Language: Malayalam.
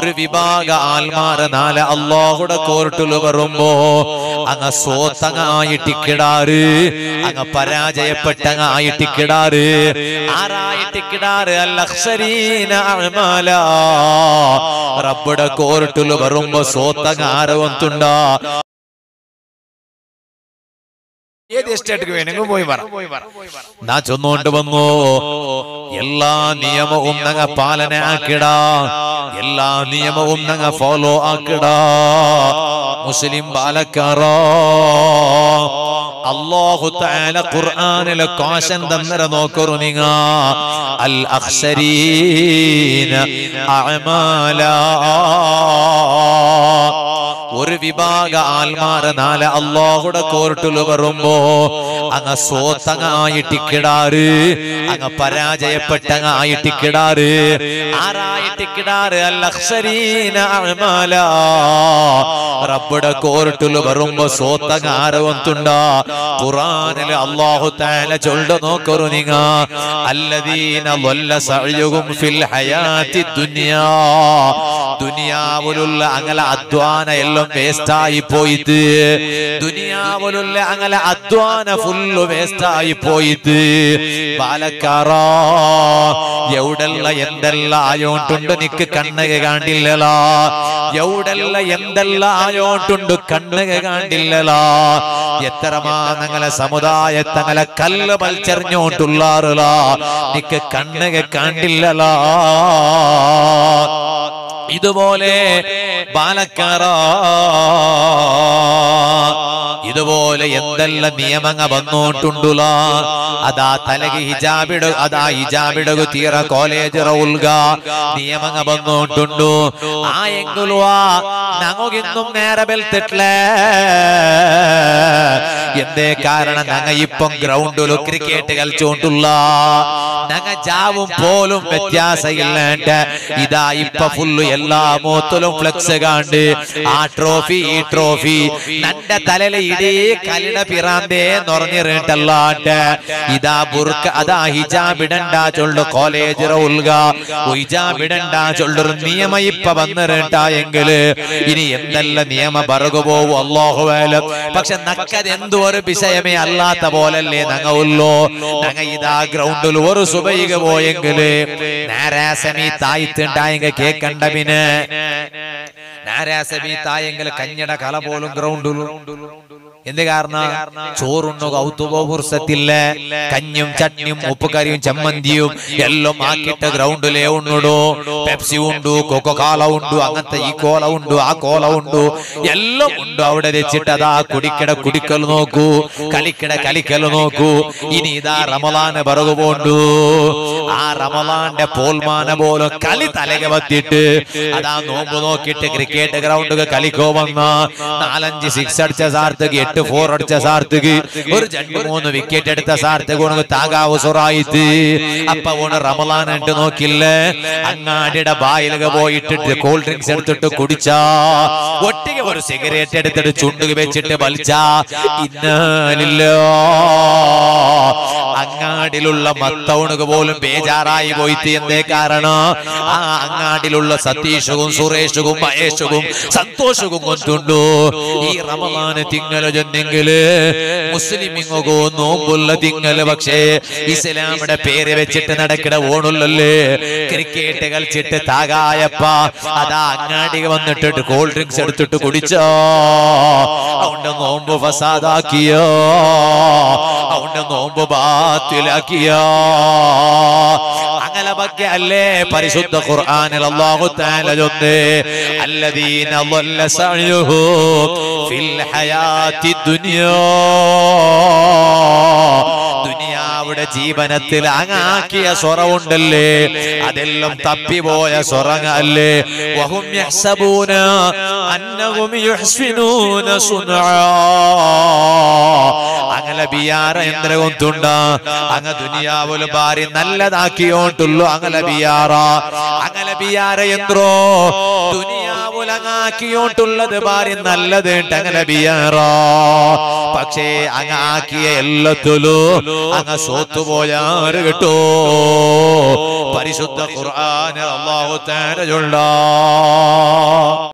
ഒരു വിഭാഗ ആൽമാര് നാല് അള്ളാഹുടെ കോർട്ടില് വരുമ്പോ അങ്ങ് സ്വത്തങ്ങ ആയിട്ടിക്കിടാറ് അങ്ങ് പരാജയപ്പെട്ടങ്ങ ആയിട്ടിക്കിടാറ് ആരായിട്ടിക്കിടാറ് അല്ലക്ഷരീന അഅ്മാല റബ്ബുടെ കോർട്ടില് വരുമ്പോ സ്വത്തങ്ങ ആരവന്തുണ്ടാ ഏത് എസ്റ്റേറ്റ് വേണമെങ്കിൽ പോയി പറ നാ ചൊന്നുകൊണ്ട് വന്നു എല്ലാ നിയമവും നങ്ങ പാലന ആക്കിട എല്ലാ നിയമവും നങ്ങ ഫോളോ ആക്കിട മുസ്ലിം ബാലക്കാറ അല്ലാഹു തആല ഖുർആനിലെ കോശൻ തന്നര നോക്കറു നിങ്ങ അൽ അഖ്സരീന അഅമാല ഒരു വിഭാഗ ആൽമാര് നാല് അള്ളാഹുടെ കോർട്ടിൽ വരുമ്പോ അങ്ങ് സ്വത്തങ്ങ ആയിട്ടിക്കിടാറ് അങ്ങ് പരാജയപ്പെട്ടങ്ങ ആയിട്ടിക്കിടാറ് ആരായിട്ടിക്കിടാറ് അല്ലക്ഷരീന അഅ്മാല റബ്ബുടെ കോർട്ടിൽ വരുമ്പോ സ്വത്തങ്ങ ആരവന്തുണ്ടാ ഖുറാനിൽ അള്ളാഹു താല ചൊല്ലു നോക്കറു നിങ്ങ അല്ലദീന ضل സഅയുഹും ഫിൽ ഹയാത്തി ദുനിയാ ദുനിയാവിലുള്ള അങ്ങല അധ്വാന എല്ലാം വേസ്റ്റ് ആയി പോയിട്ട് ദുനിയാവിലുള്ള അങ്ങല അധ്വാന ഫുള്ള് വേസ്റ്റ് ആയി പോയിട്ട് പാലക്കാറ എവിടെല്ല എന്തെല്ലാം ആയോണ്ടുണ്ട് നിക്ക് കണ്ണക കാണ്ടില്ലലാ എവിടെല്ല എന്തെല്ലാം ആയോണ്ടുണ്ട് കണ്ണക കാണ്ടില്ലലാ എത്രമാ ഞങ്ങളെ സമുദായത്തങ്ങളെ കല്ല് പൽച്ചെറിഞ്ഞോണ്ടുള്ളാറുല നിക്ക് കണ്ണക കാണ്ടില്ലലാ ഇതുപോലെ പാലക്കാറ ഇതുപോലെ എന്തെല്ലാം നിയമങ്ങ വന്നോട്ടുണ്ടുല അതാ തലകി ഹിജാബിട അതാ ഹിജാബിടകു തീറ കോളേജ് റൗൽഗ നിയമങ്ങ വന്നോട്ടുണ്ടു ആ എങ്കുലുവാ ഞങ്ങൾക്കിന്നും നേരെ ബെൽത്തിട്ടില്ലേ എന്തേ കാരണം ഞങ്ങ ഇപ്പം ഗ്രൗണ്ടിലും ക്രിക്കറ്റ് കളിച്ചോണ്ടുള്ള ഞങ്ങ ജാവും പോലും വ്യത്യാസമില്ലാണ്ട് ഇതാ ഇപ്പൊ ഫുള്ള് എല്ലാ മൂത്തിലും ഫ്ലെക്സ് കാണ്ട് ആ ട്രോഫി ഈ ട്രോഫി നന്റെ തലയിലെ ഇടേ കലിട പിറാന്തേ നിറഞ്ഞിറിട്ടല്ലാണ്ട് ഇതാ ബുർക്ക അതാ ഹിജാബ് ഇടണ്ട ചൊല്ലു കോളേജ് റൗൽക ഹിജാബ് ഇടണ്ട ചൊല്ലൊരു നിയമ ഇപ്പൊ വന്നിരട്ട എങ്കില് ഇനി എന്തെല്ലാം നിയമ പറകു പോവും അള്ളാഹുവേലും പക്ഷെ നക്കത് എന്തോ ഒരു വിഷയമേ അല്ലാത്ത പോലല്ലേ ഞങ്ങ ഉള്ളോ ഞങ്ങ ഇതാ ഗ്രൗണ്ടിൽ ഒരു സുബൈക പോയെങ്കില് നാരാസമി തായിത്തുണ്ടായെങ്കിൽ കേക്കണ്ട പിന്നെ നാരാസമി തായെങ്കിൽ കഞ്ഞട കല പോലും ഗ്രൗണ്ടിലും എന്ത് കാരണം ചോറുണ്ണു കൗത്തുപോ ഫുർസത്തില്ല കഞ്ഞും ചട്നിയും ഉപ്പുകറിയും ചമ്മന്തിയും എല്ലാം ആക്കിയിട്ട് ഗ്രൗണ്ടിലേ ഉണ്ണുടോ പെപ്സി ഉണ്ടു കൊക്കോ കാല ഉണ്ടു അങ്ങനത്തെ ഈ കോല ഉണ്ടു ആ കോല ഉണ്ടു എല്ലാം ഉണ്ട് അവിടെ വെച്ചിട്ട് അതാ കുടിക്കട കുടിക്കൽ നോക്കൂ കളിക്കട കളിക്കൽ നോക്കൂ ഇനി ഇതാ റമലാന് പറകു പോണ്ടു ആ റമലാന്റെ പോൽമാന പോലും കളി തലക വത്തിട്ട് അതാ നോമ്പ് നോക്കിയിട്ട് ക്രിക്കറ്റ് ഗ്രൗണ്ട് കളിക്കോ വന്ന നാലഞ്ച് സിക്സ് അടിച്ച സാർത്തക്ക് എട്ട് ഫോർ അടിച്ച സാർത്തക്ക് ഒരു രണ്ട് മൂന്ന് വിക്കറ്റ് എടുത്ത സാർത്തക്ക് ഉണക്ക് താകാവ് സുറായിട്ട് അപ്പൊ ഊണ് റമലാൻ ഉണ്ട് നോക്കില്ലേ അങ്ങാടിയുടെ ബായിലൊക്കെ പോയിട്ട് കൂൾ ഡ്രിങ്ക്സ് എടുത്തിട്ട് കുടിച്ചാ ഒട്ടിക ഒരു സിഗരറ്റ് എടുത്തിട്ട് ചുണ്ടുക വെച്ചിട്ട് വലിച്ചാ ഇന്നാലില്ലോ അങ്ങാടിലുള്ള മത്തൗണുക പോലും ബേജാറായി പോയിട്ട് എന്തേ കാരണം ആ അങ്ങാടിലുള്ള സതീഷും സുരേഷും മഹേഷും സന്തോഷവും കൊണ്ടുണ്ടു ഈ റമദാന് തിങ്ങല ചെന്നെങ്കില് മുസ്ലിമിങ്ങോ നോമ്പുള്ള തിങ്ങല് പക്ഷേ ഇസ്ലാമിയുടെ പേര് വെച്ചിട്ട് നടക്കണ ഓണുള്ളല്ലേ ക്രിക്കറ്റ് കളിച്ചിട്ട് താകായപ്പ അതാ അങ്ങാടി വന്നിട്ട് കൂൾ ഡ്രിങ്ക്സ് എടുത്തിട്ട് കുടിച്ചോ അതുകൊണ്ട് നോമ്പ് ഫസാദാക്കിയോ അതുകൊണ്ട് നോമ്പ് ബാത്തിലാക്കിയോ അങ്ങനെ ಬಗ್ಗೆ അല്ലേ പരിശുദ്ധ ഖുർആനിൽ അല്ലാഹു തആല ചൊന്നേ അല്ലദീന ضل സഅയുഹും ഫിൽ ഹയാത്തി ദുനിയാ ദുനിയാവിടെ ജീവനത്തിൽ അങ്ങാക്കിയ സ്വറവുണ്ടല്ലേ അതെല്ലാം തപ്പിപോയ സ്വറങ്ങല്ലേ വഹും യഹ്സബൂന അന്നഹും യുഹ്സിനൂന സുനആ അങ്ങനെ ബിയാറ എന്തൊണ്ട അങ്ങ ദുനിയാവില് ഭാര്യ നല്ലതാക്കിയോണ്ടുള്ളു അങ്ങനെ ബിയാറ അങ്ങനെ ബിയാറ എന്ത്രോ ദുനിയാവിൽ അങ്ങാക്കിയോട്ടുള്ളത് ഭാര്യ നല്ലത് അങ്ങനെ ബിയറോ പക്ഷേ അങ്ങാക്കിയ എല്ലാത്തിലും അങ്ങ സോത്തു പോയാറ് കിട്ടോ പരിശുദ്ധ ഖുർആൻ അള്ളാഹു തേരയുള്ള